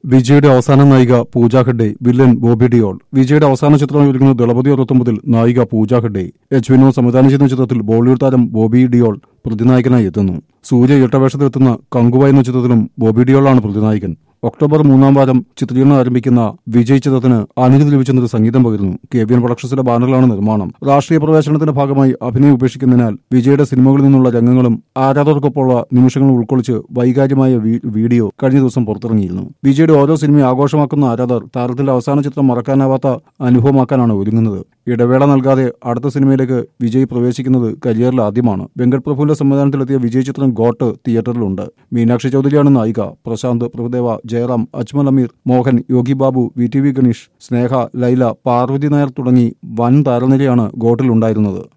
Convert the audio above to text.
വിജയുടെ അവസാന നായിക പൂജ ഹെഡ്ഡെ വില്ലൻ ബോബി ഡിയോൾ വിജയുടെ അവസാന ചിത്രമായി ഒരുങ്ങുന്ന ദളപതി അറുപത്തൊമ്പതിൽ നായിക പൂജ ഹെഡ്ഡെ എച്ച് വിനോദ് സംവിധാനം ചെയ്യുന്ന ചിത്രത്തിൽ ബോളിവുഡ് താരം ബോബി ഡിയോൾ പ്രതിനായകനായി എത്തുന്നു സൂര്യ ഇട്ടവേഷത്തിലെത്തുന്ന കങ്കുവ എന്ന ചിത്രത്തിലും ബോബി ഡിയോളാണ് പ്രതിനായകൻ ഒക്ടോബർ മൂന്നാം വാരം ചിത്രീകരണം ആരംഭിക്കുന്ന വിജയ് ചിത്രത്തിന് അനുമതി ലഭിച്ചെന്നത് സംഗീതം പകരുന്നു കെ വി എൻ പ്രൊഡക്ഷൻസിന്റെ ബാനറിലാണ് നിർമ്മാണം രാഷ്ട്രീയ പ്രവേശനത്തിന്റെ ഭാഗമായി അഭിനയം ഉപേക്ഷിക്കുന്നതിനാൽ വിജയുടെ സിനിമകളിൽ നിന്നുള്ള രംഗങ്ങളും ആരാധകർക്കൊപ്പമുള്ള നിമിഷങ്ങളും ഉൾക്കൊള്ളിച്ച് വൈകാര്യമായ വീ- വീഡിയോ കഴിഞ്ഞ ദിവസം പുറത്തിറങ്ങിയിരുന്നു വിജയുടെ ഓരോ സിനിമയും ആഘോഷമാക്കുന്ന ആരാധകർ താരത്തിന്റെ അവസാന ചിത്രം മറക്കാനാവാത്ത അനുഭവമാക്കാനാണ് ഒരുങ്ങുന്നത് ഇടവേള നൽകാതെ അടുത്ത സിനിമയിലേക്ക് വിജയ് പ്രവേശിക്കുന്നത് കരിയറിൽ ആദ്യമാണ് വെങ്കട് പ്രഭുവിന്റെ സംവിധാനത്തിലെത്തിയ വിജയ് ചിത്രം ഗോട്ട് തിയേറ്ററിലുണ്ട് മീനാക്ഷി ചൗധരിയാണ് നായിക Prashanth Prabhudeva Jayaram Ajmal Ameer Mohan Yogi Babu V T V Ganesh Sneha Laila Parvathy Nair തുടങ്ങി വൻ താരനിരയാണ് ഗോട്ടിലുണ്ടായിരുന്നത്